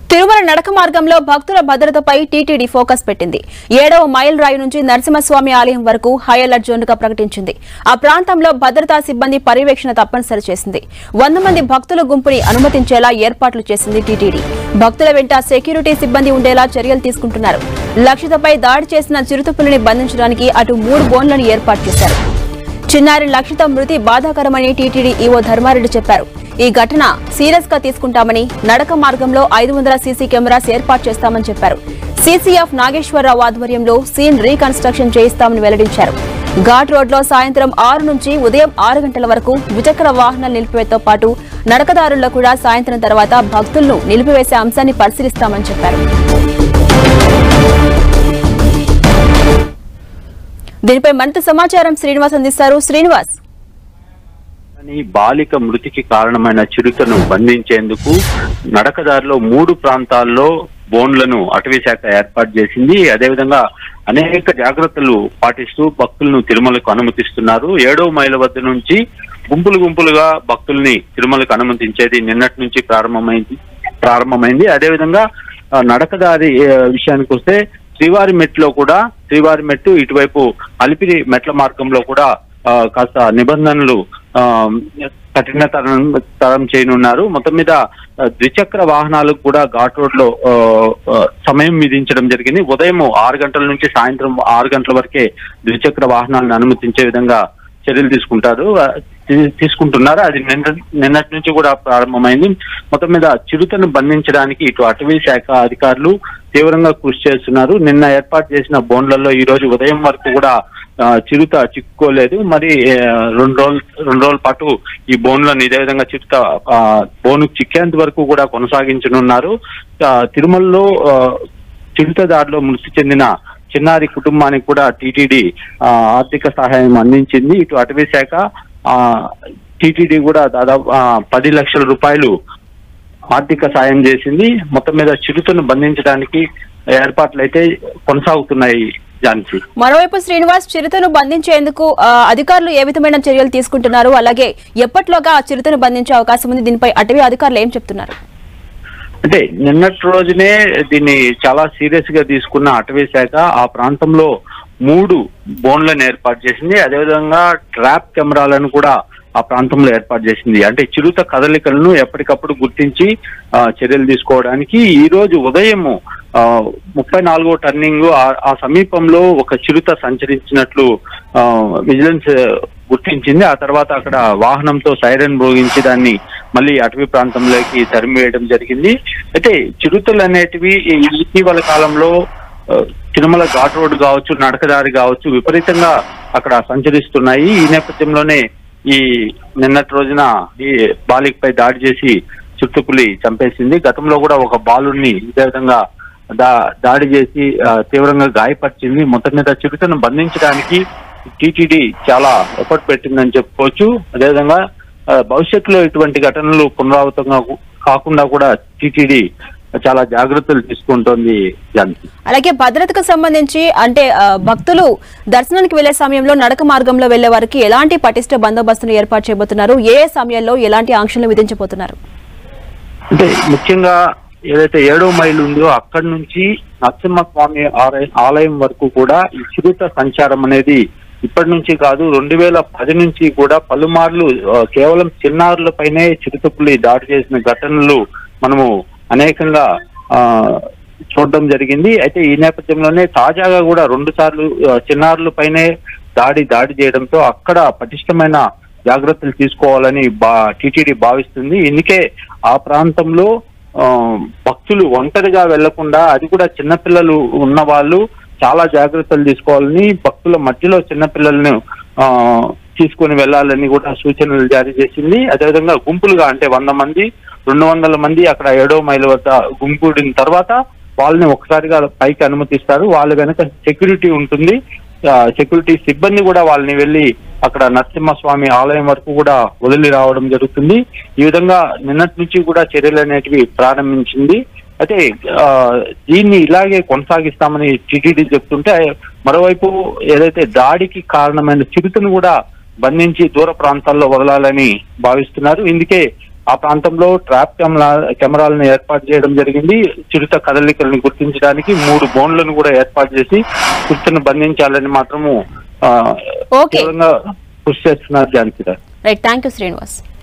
తిరుమల నడక మార్గంలో భక్తుల భద్రతపై టీటీడీ ఫోకస్ పెట్టింది ఏడవ మైల్ రాయి నుంచి నరసింహస్వామి ఆలయం వరకు హై అలర్ట్ జోన్ గా ప్రకటించింది ఆ ప్రాంతంలో భద్రతా సిబ్బంది పర్యవేక్షణ తప్పనిసరి చేసింది వంద మంది భక్తుల గుంపుని అనుమతించేలా ఏర్పాట్లు చేసింది టీటీడీ భక్తుల వెంట సెక్యూరిటీ సిబ్బంది ఉండేలా చర్యలు తీసుకుంటున్నారు లక్షితపై దాడి చేసిన చిరుతపులిని బంధించడానికి అటు మూడు బోన్లను ఏర్పాటు చేశారు చిన్నారి లక్షిత మృతి బాధాకరమని టీటీడీ ఈవో ధర్మారెడ్డి చెప్పారు ఈ ఘటన సీరియస్ గా తీసుకుంటామని నడక మార్గంలో ఐదు వందల సీసీ కెమెరాస్ ఏర్పాటు చేస్తామని చెప్పారు సీసీఎఫ్ నాగేశ్వరరావు ఆధ్వర్యంలో సీన్ రీకన్స్ట్రక్షన్ చేయిస్తామని వెల్లడించారు ఘాట్ రోడ్లో సాయంత్రం ఆరు నుంచి ఉదయం ఆరు గంటల వరకు ద్విచక్ర వాహనాలు నిలిపివేతో పాటు నడకదారుల్లో కూడా సాయంత్రం తర్వాత భక్తులను నిలిపివేసే అంశాన్ని పరిశీలిస్తామని చెప్పారు దీనిపై మరింత సమాచారం శ్రీనివాస్ అందిస్తారు శ్రీనివాస్ అని బాలిక మృతికి కారణమైన చిరుతను బంధించేందుకు నడకదారిలో మూడు ప్రాంతాల్లో బోన్లను అటవీ శాఖ ఏర్పాటు చేసింది అదేవిధంగా అనేక జాగ్రత్తలు పాటిస్తూ భక్తులను తిరుమలకు అనుమతిస్తున్నారు ఏడో మైల వద్ద నుంచి గుంపులు గుంపులుగా భక్తుల్ని తిరుమలకు అనుమతించేది నిన్నటి నుంచి ప్రారంభమైంది ప్రారంభమైంది అదేవిధంగా ఆ, నడకదారి ఆ, విషయానికి వస్తే శ్రీవారి మెట్లో కూడా శ్రీవారి మెట్టు ఇటువైపు అలిపిరి మెట్ల మార్గంలో కూడా ఆ, కాస్త నిబంధనలు ఆ, కఠినతరం తరం చేయనున్నారు మొత్తం మీద ఆ, ద్విచక్ర వాహనాలకు కూడా ఘాట్ రోడ్ లో ఆ, ఆ, సమయం విధించడం జరిగింది ఉదయం ఆరు గంటల నుంచి సాయంత్రం ఆరు గంటల వరకే ద్విచక్ర వాహనాలను అనుమతించే విధంగా చర్యలు తీసుకుంటారు ఆ, తీ- తీసుకుంటున్నారు అది నిన్న నిన్నటి నుంచి కూడా ప్రారంభమైంది మొత్తం మీద చిరుతను బంధించడానికి ఇటు అటవీ శాఖ అధికారులు తీవ్రంగా కృషి చేస్తున్నారు నిన్న ఏర్పాటు చేసిన బోన్లలో ఈ రోజు ఉదయం వరకు కూడా ఆ, చిరుత చిక్కుకోలేదు మరి ఆ, రెండు రోజులు రెండు రోజుల పాటు ఈ బోన్లను ఇదే విధంగా చిరుత ఆ, బోను చిక్కేంత వరకు కూడా కొనసాగించనున్నారు ఆ, తిరుమలలో ఆ, చిరుత దాడిలో మృతి చెందిన చిన్నారి కుటుంబానికి కూడా టీటీడీ ఆ, ఆర్థిక సహాయం అందించింది ఇటు అటవీ శాఖ టీటీడీ కూడా దాదాపు ఆ, పది లక్షల రూపాయలు ఆర్థిక సాయం చేసింది మొత్తం మీద చిరుతను బంధించడానికి ఏర్పాట్లు అయితే కొనసాగుతున్నాయి ఝాన్సీ మరోవైపు శ్రీనివాస్ చిరుతను బంధించేందుకు ఆ, అధికారులు ఏ విధమైన చర్యలు తీసుకుంటున్నారు అలాగే ఎప్పట్లోగా ఆ చిరుతను బంధించే అవకాశం ఉంది దీనిపై అటవీ అధికారులు ఏం చెప్తున్నారు అంటే నిన్నటి రోజునే దీన్ని చాలా సీరియస్ గా తీసుకున్న అటవీ శాఖ ఆ ప్రాంతంలో మూడు బోన్లను ఏర్పాటు చేసింది అదేవిధంగా ట్రాప్ కెమెరాలను కూడా ఆ ప్రాంతంలో ఏర్పాటు చేసింది అంటే చిరుత కదలికలను ఎప్పటికప్పుడు గుర్తించి ఆ, చర్యలు తీసుకోవడానికి ఈ రోజు ఉదయం ముప్పై నాలుగో టర్నింగ్ ఆ- ఆ సమీపంలో ఒక చిరుత సంచరించినట్లు ఆ, విజిలెన్స్ గుర్తించింది ఆ తర్వాత అక్కడ వాహనంతో సైరన్ మోగించి దాన్ని మళ్ళీ అటవీ ప్రాంతంలోకి తరిమివేయడం జరిగింది అయితే చిరుతలు అనేటివి ఈ ఇటీవల కాలంలో ఆ, తిరుమల ఘాట్ రోడ్ కావచ్చు నడకదారి కావచ్చు విపరీతంగా అక్కడ సంచరిస్తున్నాయి ఈ నేపథ్యంలోనే ఈ నిన్నటి రోజున ఈ బాలికపై దాడి చేసి చుట్టుపులి చంపేసింది గతంలో కూడా ఒక బాలుడిని ఇదే విధంగా దా దాడి చేసి ఆ, తీవ్రంగా గాయపరిచింది మొత్తం మీద చిరుతను బంధించడానికి టీటీడీ చాలా ఎఫర్ట్ పెట్టిందని చెప్పుకోవచ్చు అదేవిధంగా ఆ, భవిష్యత్తులో ఇటువంటి ఘటనలు పునరావృతంగా కు- కాకుండా కూడా టీటీడీ చాలా జాగ్రత్తలు తీసుకుంటోంది జానకి అలాగే భద్రతకు సంబంధించి అంటే ఆ, భక్తులు దర్శనానికి వెళ్లే సమయంలో నడక మార్గంలో వెళ్లే వారికి ఎలాంటి పటిష్ట బందోబస్తును ఏర్పాటు చేయబోతున్నారు ఏ ఏ సమయంలో ఎలాంటి ఆంక్షలు విధించబోతున్నారు అంటే ముఖ్యంగా ఏదైతే ఏడో మైలు ఉందో అక్కడి నుంచి నరసింహస్వామి ఆలయ- ఆలయం వరకు కూడా ఈ చిరుత సంచారం అనేది ఇప్పటి నుంచి కాదు రెండు వేల పది నుంచి కూడా పలుమార్లు ఆ, కేవలం చిన్నారులపైనే చిరుతపులి దాడి చేసిన ఘటనలు మనము అనేకంగా ఆ చూడడం జరిగింది అయితే ఈ నేపథ్యంలోనే తాజాగా కూడా రెండు సార్లు ఆ, చిన్నారులపైనే దాడి దాడి చేయడంతో అక్కడ పటిష్టమైన జాగ్రత్తలు తీసుకోవాలని బా టీటీడీ భావిస్తుంది ఇందుకే ఆ ప్రాంతంలో ఆ, భక్తులు ఒంటరిగా వెళ్లకుండా అది కూడా చిన్నపిల్లలు ఉన్న వాళ్ళు చాలా జాగ్రత్తలు తీసుకోవాలని భక్తుల మధ్యలో చిన్నపిల్లలను ఆ, తీసుకొని వెళ్ళాలని కూడా సూచనలు జారీ చేసింది అదేవిధంగా గుంపులుగా అంటే వంద మంది రెండు వందల మంది అక్కడ ఏడో మైలు వద్ద గుంపుడిన తర్వాత వాళ్ళని ఒకసారిగా పైకి అనుమతిస్తారు వాళ్ళ వెనక సెక్యూరిటీ ఉంటుంది సెక్యూరిటీ సిబ్బంది కూడా వాళ్ళని వెళ్ళి అక్కడ నరసింహస్వామి ఆలయం వరకు కూడా వదిలి రావడం జరుగుతుంది ఈ విధంగా నిన్నటి నుంచి కూడా చర్యలు అనేటివి ప్రారంభించింది అయితే ఆ, దీన్ని ఇలాగే కొనసాగిస్తామని టీటీడీ చెప్తుంటే మరోవైపు ఏదైతే దాడికి కారణమైన చిరుతను కూడా బంధించి దూర ప్రాంతాల్లో వదలాలని భావిస్తున్నారు ఇందుకే ఆ ప్రాంతంలో ట్రాప్ కెమెరా కెమెరాలను ఏర్పాటు చేయడం జరిగింది చిరుత కదలికలను గుర్తించడానికి మూడు బోన్లను కూడా ఏర్పాటు చేసి చిరుతను బంధించాలని మాత్రము ఆ, ఓకే. తీవ్రంగా కృషి చేస్తున్నారు ఝాన్సీ గారు రైట్ థ్యాంక్ యూ శ్రీనివాస్